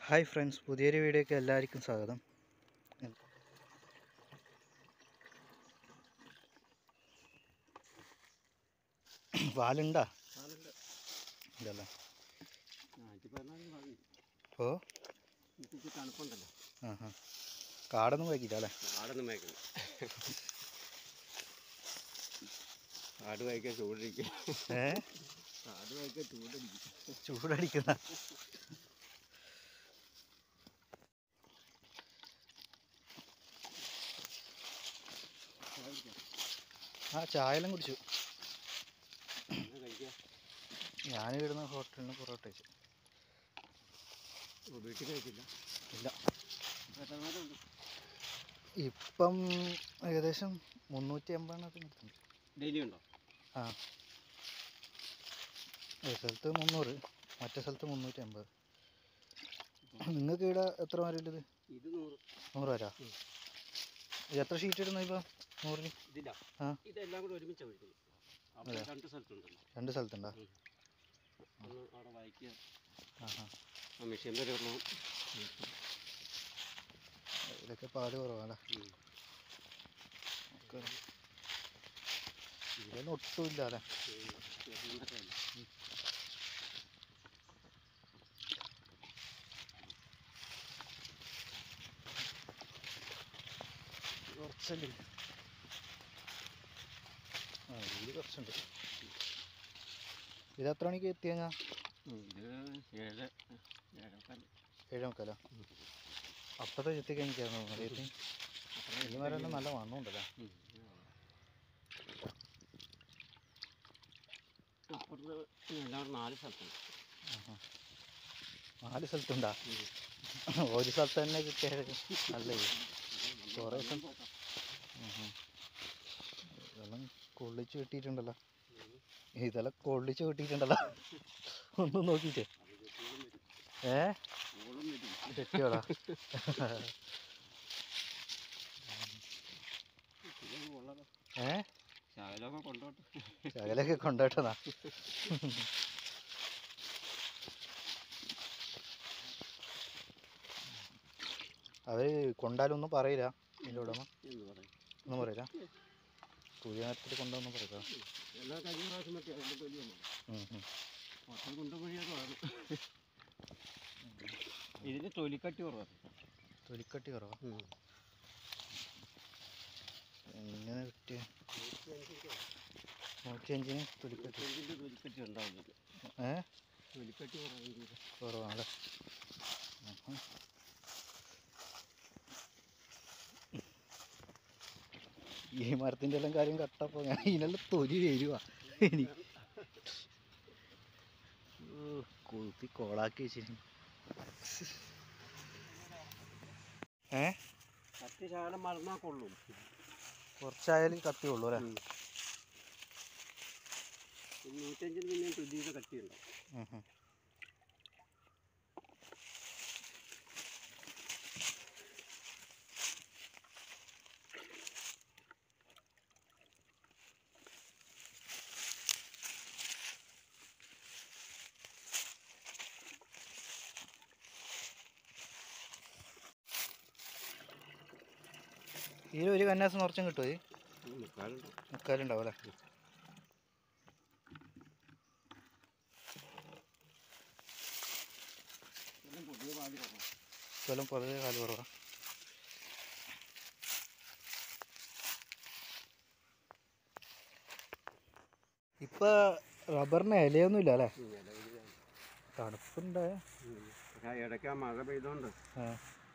Hi friends പുതിയൊരു വീഡിയോക്ക് എല്ലാവർക്കും സ്വാഗതം പാലുണ്ടാ ഇല്ലല്ലേ ഓ തണുപ്പുണ്ടല്ലോ ആ ഹാ കാടൊന്നും വയ്ക്കില്ല അല്ലേ ആടൊന്നും മേക്കണം ആട് വായിക്കാൻ ചൂടടിക്കും ഏ ആട് വായിക്കാൻ ചൂടടിക്കും ചൂടടിക്കുന്ന ആ ചായയെല്ലാം കുടിച്ചു എന്നാ കഴിക്കാം ഞാൻ ഇവിടുന്ന് ഹോട്ടലിൽ നിന്ന് പൊറോട്ട കഴിച്ചു ഓ, വീട്ടിൽ കഴിച്ചില്ല ഇല്ല എത്ര നേരം ഉണ്ട് ഇപ്പം ഏകദേശം മുന്നൂറ്റി എൺപതെണ്ണത്തിന് എടുത്തുണ്ട് ഡെയിലി ഉണ്ടോ ആ ഒരു സ്ഥലത്ത് മുന്നൂറ് മറ്റേ സ്ഥലത്ത് മുന്നൂറ്റി അമ്പത് നിങ്ങൾക്ക് ഇവിടെ എത്ര മരമില്ലത് ഇത് നൂറ് നൂറ് വരാ ഉം. എത്ര ഷീറ്റ് ഇടുന്നു ഇപ്പോൾ നൂറിന് ഇതില്ല ആ. ഇതെല്ലാം കൂടെ ഒരുമിച്ച് ഒഴിക്കുന്നത് അപ്പോൾ അതെ. രണ്ട് സ്ഥലത്തുണ്ടല്ലോ രണ്ട് സ്ഥലത്തുണ്ടോ ഒന്ന് അവിടെ വായിക്കുക ആ ആ ആ മെഷീൻ വരെ ഉള്ളൂ ഇതൊക്കെ പാല് കുറവാണ് ഉം. ഇതിലൊന്നും ഒട്ടുമില്ല അല്ലേ ഉം. മെഷീൻ വരെ അല്ല. കുറച്ചല്ലേ ആ ഇതിൽ കുറച്ചുണ്ട് ഇത് എത്ര മണിക്ക് എത്തിയങ്ങ ഉം. ഇത് ഏഴ് ഏഴേക്കാൽ ഏഴ് മുക്കാലോ അപ്പത്തെ ചെത്തി കഴിഞ്ഞിട്ടായിരുന്നു അറിയത്തി ഈ മരം നല്ല വണ്ണമുണ്ടല്ലോ ഉം. അപ്പുറത്ത് എല്ലാം കൂടെ നാല് സ്ഥലത്തുണ്ട് ആഹാ. നാല് സ്ഥലത്തുണ്ടാ ഉം. ഒരു സ്ഥലത്ത് തന്നെ കിട്ടിയത് നല്ല ഇത്. കുറേ സ്ഥലം ഉം ഉം. ഇതെല്ലാം കൊള്ളിച്ച് കിട്ടിയിട്ടുണ്ടല്ലോ ഇതെല്ലാം കൊള്ളിച്ച് കിട്ടിയിട്ടുണ്ടല്ലോ ഒന്നും നോക്കിയിട്ടേ ഏ ഓളും വരും തെറ്റിയോടാ ഇത് കൊള്ളാലോ ഏ ശകലമൊക്കെ കൊണ്ടോട്ടെ ശകലൊക്കെ കൊണ്ടുപോയിട്ടതാ അവര് കൊണ്ടാലൊന്നും പറയില്ല ഇതിൻ്റെ ഉടമ എന്ന് പറയും ഒന്നും പറയില്ല പുതിയ നേരത്തിൽ കൊണ്ടൊന്നും പറയില്ല എല്ലാ കഴിഞ്ഞ പ്രാവശ്യം മറ്റേ അതിൻ്റെ തൊലി വന്നു ഉം ഉം. മൊത്തം കൊണ്ടുപോയത് ആണ് ഇതിന് തൊലിക്കട്ടി കുറവാണ് തൊലിക്കട്ടി കുറവാ എങ്ങനെ കിട്ടിയ നൂറ്റി അഞ്ചിന് തൊലിക്കട്ടി ഇതിൻ്റെ തൊലിക്കട്ടി ഉണ്ടാവുന്നത് ഏ തൊലിക്കട്ടി കുറവാണെങ്കിൽ കുറവാണല്ലേ ഉം. ഈ മരത്തിൻ്റെ എല്ലാം കാര്യം കട്ടപ്പോൾ ഞാൻ ഇതിനെല്ലാം തൊലി വരുവാ എനിക്ക് ഓ, കൊളുത്തി കോളാക്കി വെച്ചിരുന്നു ഏ കത്തി ശകലം മറന്നാൽ കൊള്ളും കുറച്ചായാലും കത്തിയുള്ളൂ അല്ലേ നൂറ്റഞ്ചിന് പിന്നെ തുല്യത കട്ടിയുണ്ടാവും ഉം ഉം. ഇതിൽ ഒരു കന്നാസം നിറച്ചും കിട്ടുമോ ഇത് മുക്കാലുണ്ട് മുക്കാലുണ്ടാവും അല്ലേ എല്ലാം പുതിയ പാല് കുറവാണ് സ്ഥലം പൊതുവെ കാല് കുറവാ ഇപ്പൊ റബ്ബറിന് ഇലയൊന്നും ഇല്ല അല്ലേ തണുപ്പുണ്ട് ഇടയ്ക്ക് ആ മഴ പെയ്തോണ്ട് ആ